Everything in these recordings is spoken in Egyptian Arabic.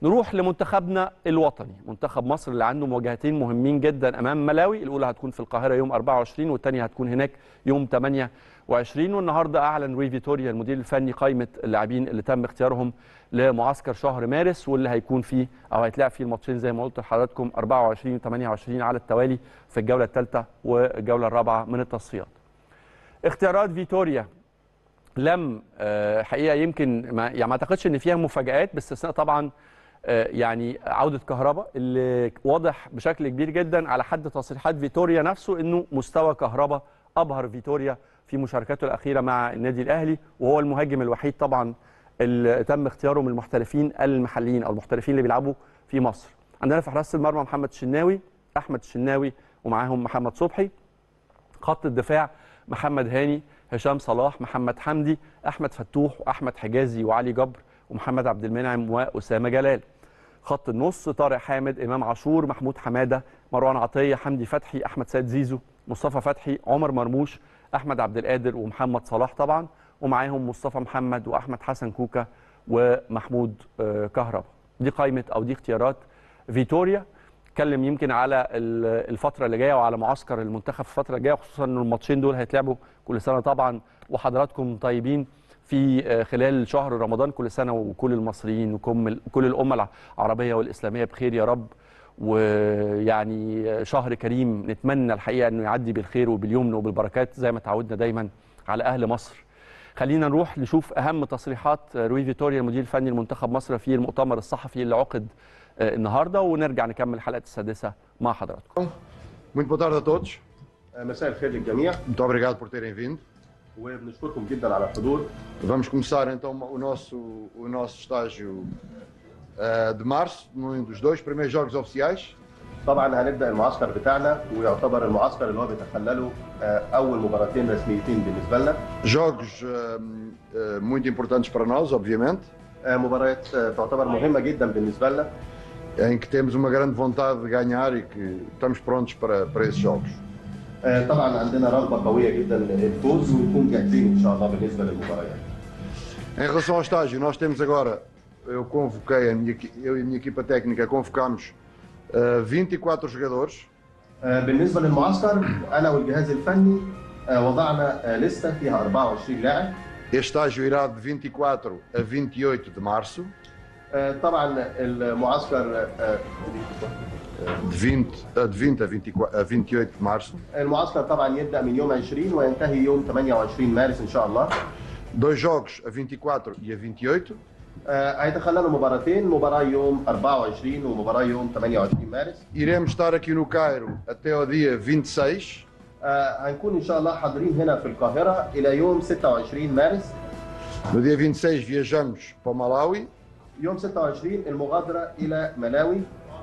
نروح لمنتخبنا الوطني منتخب مصر اللي عنده مواجهتين مهمين جدا امام ملاوي الاولى هتكون في القاهره يوم 24 والثانيه هتكون هناك يوم 28 والنهارده اعلن روي فيتوريا المدير الفني قائمه اللاعبين اللي تم اختيارهم لمعسكر شهر مارس واللي هيكون فيه او هيتلعب فيه الماتشين زي ما قلت لحضراتكم 24 و28 على التوالي في الجوله الثالثه والجوله الرابعه من التصفيات. اختيارات فيتوريا لم آه، حقيقه يمكن ما يعني ما اعتقدش ان فيها مفاجات باستثناء طبعا آه، يعني عوده كهربا اللي واضح بشكل كبير جدا على حد تصريحات فيتوريا نفسه انه مستوى كهربا ابهر فيتوريا في مشاركاته الاخيره مع النادي الاهلي وهو المهاجم الوحيد طبعا اللي تم اختياره من المحترفين المحليين او المحترفين اللي بيلعبوا في مصر. عندنا في حراسه المرمى محمد الشناوي احمد الشناوي ومعاهم محمد صبحي خط الدفاع محمد هاني هشام صلاح محمد حمدي احمد فتوح واحمد حجازي وعلي جبر ومحمد عبد المنعم واسامه جلال خط النص طارق حامد امام عاشور محمود حماده مروان عطيه حمدي فتحي احمد سيد زيزو مصطفى فتحي عمر مرموش احمد عبد القادر ومحمد صلاح طبعا ومعاهم مصطفى محمد واحمد حسن كوكا ومحمود آه، كهربا دي قائمه او دي اختيارات فيتوريا اتكلم يمكن على ال- الفتره اللي جايه وعلى معسكر المنتخب في الفتره الجايه خصوصا ان الماتشين دول هيتلعبوا كل سنه طبعا وحضراتكم طيبين في آه، خلال شهر رمضان كل سنه وكل المصريين وكل كل الامه العربيه والاسلاميه بخير يا رب ويعني شهر كريم نتمنى الحقيقه انه يعدي بالخير وباليمن وبالبركات زي ما تعودنا دايما على اهل مصر خلينا نروح نشوف اهم تصريحات روي فيتوريا المدير الفني لمنتخب مصر في المؤتمر الصحفي اللي عقد آه، النهارده ونرجع نكمل الحلقه السادسه مع حضراتكم Muito boa tarde a todos. مساء الخير للجميع Muito obrigado por terem vindo. وبنشكركم جدا على الحضور Vamos começar então o nosso, o nosso estágio eh, de março, num dos dois primeiros jogos oficiais. طبعا هنبدا المعسكر بتاعنا ويعتبر المعسكر اللي هو بيتخلله آه، اول مباراتين رسميتين بالنسبه لنا Jogos eh, eh, muito importantes para nós, obviamente, آه، مباريات آه، تعتبر مهمه جدا بالنسبه لنا em que temos uma grande vontade de ganhar e que estamos prontos para, para esses jogos. آه، طبعا عندنا رغبه قويه جدا للفوز ونكون جاهزين ان شاء الله بالنسبه للمباريات Em relação ao estágio, nós temos agora, eu convoquei, a minha, equi- eu e a minha equipa técnica convocámos eh, 24 jogadores. آه، بالنسبه للمعسكر انا والجهاز الفني آه، وضعنا آه، لسته فيها 24 لاعب Este estágio irá de 24 a 28 de março. آه، طبعا المعسكر آه، de 20, a de 20 a, 24, a 28 de março. المعسكر طبعا يبدا من يوم 20 وينتهي يوم 28 مارس ان شاء الله Dois jogos a 24 e a 28. آه، هيتخللوا مباراتين مباراه يوم 24 ومباراه يوم 28 مارس Iremos estar aqui no Cairo até ao dia 26. آه، هنكون ان شاء الله حاضرين هنا في القاهره الى يوم 26 مارس No dia 26 viajamos para o Malawi. يوم 26 المغادره الى ملاوي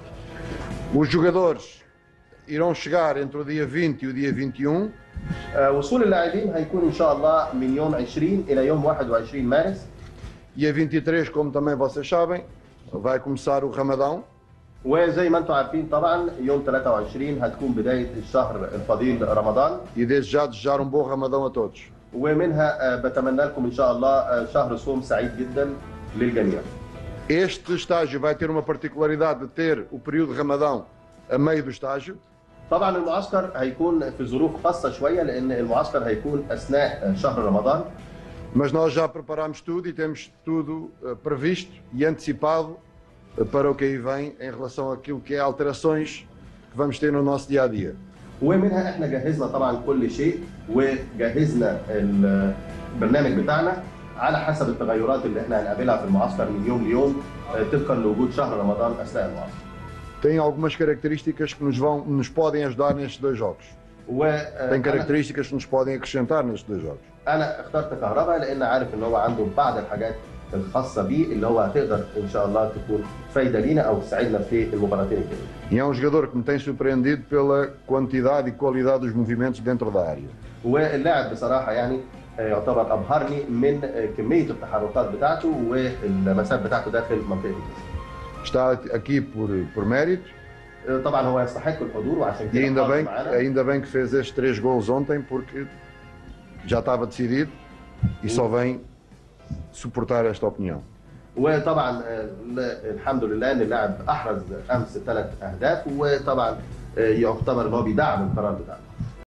Os jogadores irão chegar entre o dia 20 e o dia 21. آه، وصول اللاعبين هيكون ان شاء الله من يوم 20 الى يوم 21 مارس E a 23, como também vocês sabem, vai começar o Ramadão. وزي ما انتم عارفين طبعا يوم 23 هتكون بدايه الشهر الفضيل رمضان E desde já desejar um bom Ramadão a todos. ومنها آه، بتمنى لكم ان شاء الله آه، شهر صوم سعيد جدا للجميع Este estágio vai ter uma particularidade de ter o período de Ramadão a meio do estágio. طبعا المعسكر هيكون في ظروف خاصه شويه لان المعسكر هيكون اثناء شهر رمضان Mas nós já preparámos tudo e temos tudo eh, previsto e antecipado eh, para o que aí vem em relação àquilo que é alterações que vamos ter no nosso dia a dia. ومنها احنا جهزنا طبعا كل شيء وجهزنا البرنامج بتاعنا على حسب التغيرات اللي احنا هنقابلها في المعسكر من يوم ليوم آه، طبقا لوجود شهر رمضان اثناء المعسكر. Tem algumas características que nos vão nos podem ajudar nestes dois jogos. Tem وانا características que nos podem acrescentar nestes dois jogos. أنا اخترت كهرباء لان عارف ان هو عنده بعض الحاجات الخاصه بيه اللي هو هتقدر ان شاء الله تكون فايده لينا او تساعدنا في المباراتين الجايين. E é um jogador que me tem surpreendido pela quantidade e qualidade dos movimentos dentro da área. واللاعب بصراحه يعني آه، يعتبر ابهرني من آه، كميه التحركات بتاعته واللمسات بتاعته داخل منطقه الجزاء. Está aqui por, por mérito آه، طبعا هو يستحق الحضور وعشان e كده ainda حاضر bem, معانا. ainda bem que fez estes três gols ontem porque já estava decidido e só vem suportar esta opinião. وطبعا آه، ل- الحمد لله ان اللاعب احرز امس ثلاث اهداف وطبعا آه، يعتبر ان هو بيدعم القرار بتاعنا